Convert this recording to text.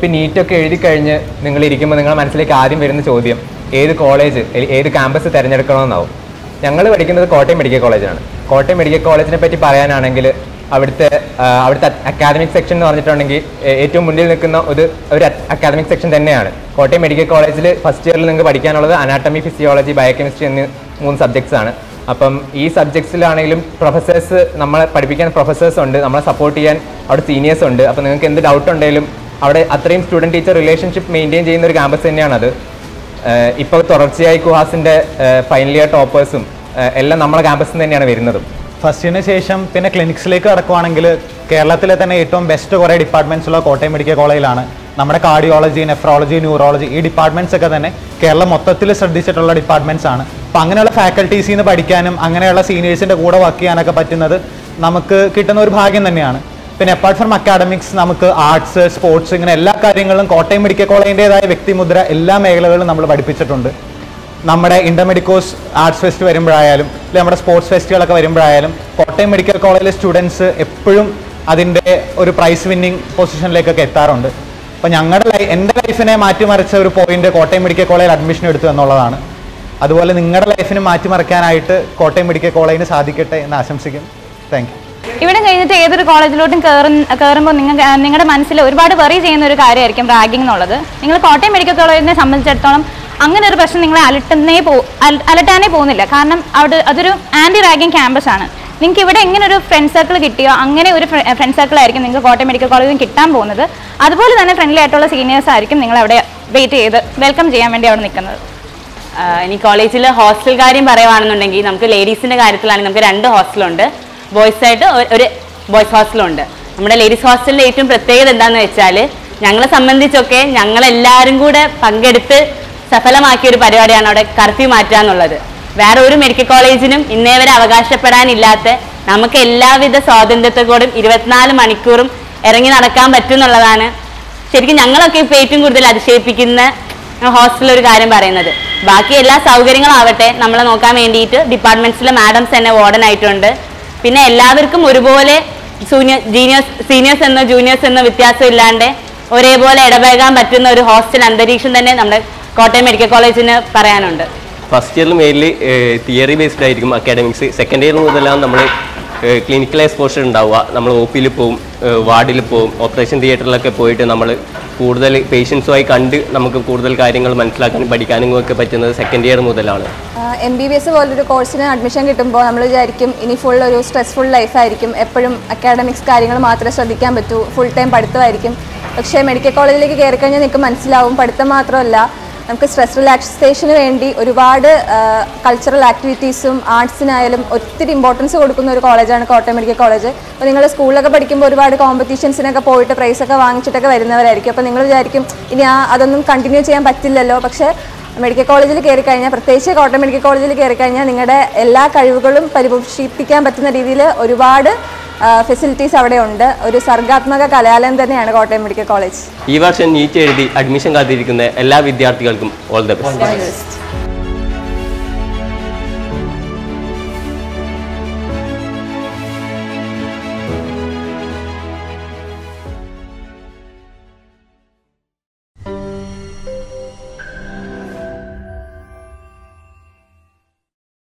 ഇപ്പം നീറ്റൊക്കെ എഴുതി കഴിഞ്ഞ് നിങ്ങൾ ഇരിക്കുമ്പോൾ നിങ്ങളുടെ മനസ്സിലേക്ക് ആദ്യം വരുന്ന ചോദ്യം ഏത് കോളേജ് ഏത് ക്യാമ്പസ് തിരഞ്ഞെടുക്കണമെന്നാവും ഞങ്ങൾ പഠിക്കുന്നത് കോട്ടയം മെഡിക്കൽ കോളേജാണ് കോട്ടയം മെഡിക്കൽ കോളേജിനെ പറ്റി പറയാനാണെങ്കിൽ അവിടുത്തെ ആ, അവിടുത്തെ അക്കാദമിക് സെക്ഷൻ എന്ന് പറഞ്ഞിട്ടുണ്ടെങ്കിൽ ഏ- ഏറ്റവും മുന്നിൽ നിൽക്കുന്ന ഒരു ഒരു അക്കാദമിക് സെക്ഷൻ തന്നെയാണ് കോട്ടയം മെഡിക്കൽ കോളേജിൽ ഫസ്റ്റ് ഇയറിൽ നിങ്ങൾക്ക് പഠിക്കാനുള്ളത് അനാട്ടമി ഫിസിയോളജി ബയോകെമിസ്ട്രി എന്നീ മൂന്ന് സബ്ജക്ട്സ് ആണ് അപ്പം ഈ സബ്ജക്ട്സിലാണെങ്കിലും പ്രൊഫസേഴ്സ് നമ്മളെ പഠിപ്പിക്കാൻ പ്രൊഫസേഴ്സ് ഉണ്ട് നമ്മളെ സപ്പോർട്ട് ചെയ്യാൻ അവിടെ സീനിയേഴ്സ് ഉണ്ട് അപ്പോൾ നിങ്ങൾക്ക് എന്ത് ഡൗട്ട് ഉണ്ടെങ്കിലും അവിടെ അത്രയും സ്റ്റുഡൻറ് ടീച്ചർ റിലേഷൻഷിപ്പ് മെയിൻറ്റെയിൻ ചെയ്യുന്ന ഒരു ക്യാമ്പസ് തന്നെയാണത് ഇപ്പോൾ തുടർച്ചയായി കുഹാസിൻ്റെ ഫൈനൽ ഇയർ ടോപ്പേഴ്സും എല്ലാം നമ്മളെ ക്യാമ്പസിൽ തന്നെയാണ് വരുന്നതും ഫസ്റ്റിന് ശേഷം പിന്നെ ക്ലിനിക്സിലേക്ക് കടക്കുവാണെങ്കിൽ കേരളത്തിലെ തന്നെ ഏറ്റവും ബെസ്റ്റ് കുറേ ഡിപ്പാർട്ട്മെന്റ്സ് ഉള്ള കോട്ടയം മെഡിക്കൽ കോളേജിലാണ് നമ്മുടെ കാർഡിയോളജി നെഫ്രോളജി ന്യൂറോളജി ഈ ഡിപ്പാർട്ട്മെന്റ്സ് ഒക്കെ തന്നെ കേരളം മൊത്തത്തിൽ ശ്രദ്ധിച്ചിട്ടുള്ള ഡിപ്പാർട്ട്മെന്റ്സ് ആണ് അപ്പം അങ്ങനെയുള്ള ഫാക്കൽറ്റീസിൽ നിന്ന് പഠിക്കാനും അങ്ങനെയുള്ള സീനിയേഴ്സിൻ്റെ കൂടെ വർക്ക് ചെയ്യാനൊക്കെ പറ്റുന്നത് നമുക്ക് കിട്ടുന്ന ഒരു ഭാഗ്യം തന്നെയാണ് പിന്നെ അപ്പാർട്ട് ഫ്രം അക്കാഡമിക്സ് നമുക്ക് ആർട്സ് സ്പോർട്സ് ഇങ്ങനെ എല്ലാ കാര്യങ്ങളും കോട്ടയം മെഡിക്കൽ കോളേജിൻ്റെതായ വ്യക്തിമുദ്ര എല്ലാ മേഖലകളിലും നമ്മൾ പഠിപ്പിച്ചിട്ടുണ്ട് നമ്മുടെ ഇന്റർമെഡിക്കോസ് ആർട്സ് ഫെസ്റ്റ് വരുമ്പോഴായാലും അല്ലെങ്കിൽ നമ്മുടെ സ്പോർട്സ് ഫെസ്റ്റുകളൊക്കെ വരുമ്പോഴായാലും കോട്ടയം മെഡിക്കൽ കോളേജിലെ സ്റ്റുഡൻസ് എപ്പോഴും അതിൻ്റെ ഒരു പ്രൈസ് വിന്നിങ് പൊസിഷനിലേക്കൊക്കെ എത്താറുണ്ട് അപ്പോൾ ഞങ്ങളുടെ ലൈ എൻ്റെ ലൈഫിനെ മാറ്റിമറിച്ച ഒരു പോയിന്റ് കോട്ടയം മെഡിക്കൽ കോളേജിൽ അഡ്മിഷൻ എടുത്തു എന്നുള്ളതാണ് അതുപോലെ നിങ്ങളുടെ ലൈഫിനെ മാറ്റിമറിക്കാനായിട്ട് കോട്ടയം മെഡിക്കൽ കോളേജിന് സാധിക്കട്ടെ എന്ന് ആശംസിക്കുന്നു താങ്ക് യു ഇവിടെ കഴിഞ്ഞിട്ട് ഏതൊരു കോളേജിലോട്ടും കയറുന്ന കയറുമ്പോൾ നിങ്ങൾ നിങ്ങളുടെ മനസ്സിൽ ഒരുപാട് വെറി ചെയ്യുന്ന ഒരു കാര്യമായിരിക്കും റാഗിംഗ് എന്നുള്ളത് നിങ്ങൾ കോട്ടയം മെഡിക്കൽ കോളേജിനെ സംബന്ധിച്ചിടത്തോളം അങ്ങനെ ഒരു പ്രശ്നം നിങ്ങളെ അലട്ടുന്നേ പോ അല- അലട്ടാനേ പോകുന്നില്ല കാരണം അവിടെ അതൊരു ആൻറ്റി റാഗിംഗ് ക്യാമ്പസ് ആണ് നിങ്ങൾക്ക് ഇവിടെ എങ്ങനെ ഒരു ഫ്രണ്ട് സർക്കിൾ കിട്ടിയോ അങ്ങനെ ഒരു ഫ്രണ്ട് സർക്കിൾ ആയിരിക്കും നിങ്ങൾക്ക് കോട്ടയം മെഡിക്കൽ കോളേജിൽ കിട്ടാൻ പോകുന്നത് അതുപോലെ തന്നെ ഫ്രണ്ട്ലി ആയിട്ടുള്ള സീനിയേഴ്സ് ആയിരിക്കും നിങ്ങൾ അവിടെ വെയിറ്റ് ചെയ്ത് വെൽക്കം ചെയ്യാൻ വേണ്ടി അവിടെ നിൽക്കുന്നത് ആഹ് ഇനി കോളേജിൽ ഹോസ്റ്റൽ കാര്യം പറയുവാണെന്നുണ്ടെങ്കിൽ നമുക്ക് ലേഡീസിന്റെ കാര്യത്തിലാണെങ്കിൽ നമുക്ക് രണ്ട് ഹോസ്റ്റലുണ്ട് ബോയ്സ് ആയിട്ട് ഒ- ഒരു ബോയ്സ് ഹോസ്റ്റലുണ്ട് നമ്മുടെ ലേഡീസ് ഹോസ്റ്റലിന്റെ ഏറ്റവും പ്രത്യേകത എന്താണെന്ന് വെച്ചാൽ ഞങ്ങളെ സംബന്ധിച്ചൊക്കെ ഞങ്ങളെല്ലാവരും കൂടെ പങ്കെടുത്ത് സഫലമാക്കിയ ഒരു പരിപാടിയാണ് അവിടെ കർഫ്യൂ മാറ്റുക എന്നുള്ളത് വേറെ ഒരു മെഡിക്കൽ കോളേജിനും ഇന്നേ വരെ അവകാശപ്പെടാനില്ലാത്ത നമുക്ക് എല്ലാവിധ സ്വാതന്ത്ര്യത്തോടും ഇരുപത്തിനാല് മണിക്കൂറും ഇറങ്ങി നടക്കാൻ പറ്റും എന്നുള്ളതാണ് ശരിക്കും ഞങ്ങളൊക്കെ ഇപ്പോൾ ഏറ്റവും കൂടുതൽ അതിശയിപ്പിക്കുന്ന ഹോസ്റ്റലിൽ ഒരു കാര്യം പറയുന്നത് ബാക്കി എല്ലാ സൗകര്യങ്ങളും ആവട്ടെ നമ്മളെ നോക്കാൻ വേണ്ടിയിട്ട് ഡിപ്പാർട്ട്മെന്റ്സിലെ മാഡംസ് തന്നെ വാർഡൻ ആയിട്ടുണ്ട് പിന്നെ എല്ലാവർക്കും ഒരുപോലെ സൂനിയർ ജീനിയേഴ്സ് സീനിയേഴ്സ് എന്നോ ജൂനിയേഴ്സ് എന്നോ വ്യത്യാസം ഇല്ലാണ്ട് ഒരേപോലെ ഇടപഴകാൻ പറ്റുന്ന ഒരു ഹോസ്റ്റൽ അന്തരീക്ഷം തന്നെ നമ്മുടെ കോട്ടയം മെഡിക്കൽ കോളേജിന് പറയാനുണ്ട് ഫസ്റ്റ് ഇയറിൽ മെയിൻലി തിയറി ബേസ്ഡ് ആയിരിക്കും അക്കാഡമിക്സ് സെക്കൻഡ് ഇയർ മുതലാണ് നമ്മൾ ക്ലിനിക്കൽ എക്സ്പോഷർ ഉണ്ടാവുക നമ്മൾ ഒ പിയിൽ പോവും വാർഡിൽ പോവും ഓപ്പറേഷൻ തിയേറ്ററിലൊക്കെ പോയിട്ട് നമ്മൾ കൂടുതൽ പേഷ്യൻസുമായി കണ്ട് നമുക്ക് കൂടുതൽ കാര്യങ്ങൾ മനസ്സിലാക്കാനും പഠിക്കാനും ഒക്കെ പറ്റുന്നത് സെക്കൻഡ് ഇയർ മുതലാണ് എം ബി ബി എസ് പോലൊരു കോഴ്സിന് അഡ്മിഷൻ കിട്ടുമ്പോൾ നമ്മൾ വിചാരിക്കും ഇനി ഫുൾ ഒരു സ്ട്രെസ്ഫുൾ ലൈഫായിരിക്കും എപ്പോഴും അക്കാഡമിക്സ് കാര്യങ്ങൾ മാത്രമേ ശ്രദ്ധിക്കാൻ പറ്റൂ ഫുൾ ടൈം പഠിത്തമായിരിക്കും പക്ഷേ മെഡിക്കൽ കോളേജിലേക്ക് കയറി കഴിഞ്ഞാൽ നിങ്ങൾക്ക് മനസ്സിലാവും പഠിത്തം മാത്രമല്ല നമുക്ക് സ്ട്രെസ് റിലാക്സേഷന് വേണ്ടി ഒരുപാട് കൾച്ചറൽ ആക്ടിവിറ്റീസും ആർട്സിനായാലും ഒത്തിരി ഇമ്പോർട്ടൻസ് കൊടുക്കുന്ന ഒരു കോളേജാണ് കോട്ടയം മെഡിക്കൽ കോളേജ് അപ്പോൾ നിങ്ങൾ സ്കൂളിലൊക്കെ പഠിക്കുമ്പോൾ ഒരുപാട് കോമ്പറ്റീഷൻസിനൊക്കെ പോയിട്ട് പ്രൈസൊക്കെ വാങ്ങിച്ചിട്ടൊക്കെ വരുന്നവരായിരിക്കും അപ്പോൾ നിങ്ങൾ വിചാരിക്കും ഇനി ആ അതൊന്നും കണ്ടിന്യൂ ചെയ്യാൻ പറ്റില്ലല്ലോ പക്ഷേ മെഡിക്കൽ കോളേജിൽ കയറി കഴിഞ്ഞാൽ പ്രത്യേകിച്ച് കോട്ടയം മെഡിക്കൽ കോളേജിൽ കയറി കഴിഞ്ഞാൽ നിങ്ങളുടെ എല്ലാ കഴിവുകളും പരിപോഷിപ്പിക്കാൻ പറ്റുന്ന രീതിയിൽ ഒരുപാട് ഫെസിലിറ്റീസ് അവിടെ ഉണ്ട് ഒരു സർഗാത്മക കലാലയം തന്നെയാണ് കോട്ടയം മെഡിക്കൽ കോളേജ് ഈ വർഷം നീറ്റ് എഴുതി അഡ്മിഷൻ കാത്തിരിക്കുന്ന എല്ലാ വിദ്യാർത്ഥികൾക്കും ഓൾ ദ ബെസ്റ്റ് ബെസ്റ്റ്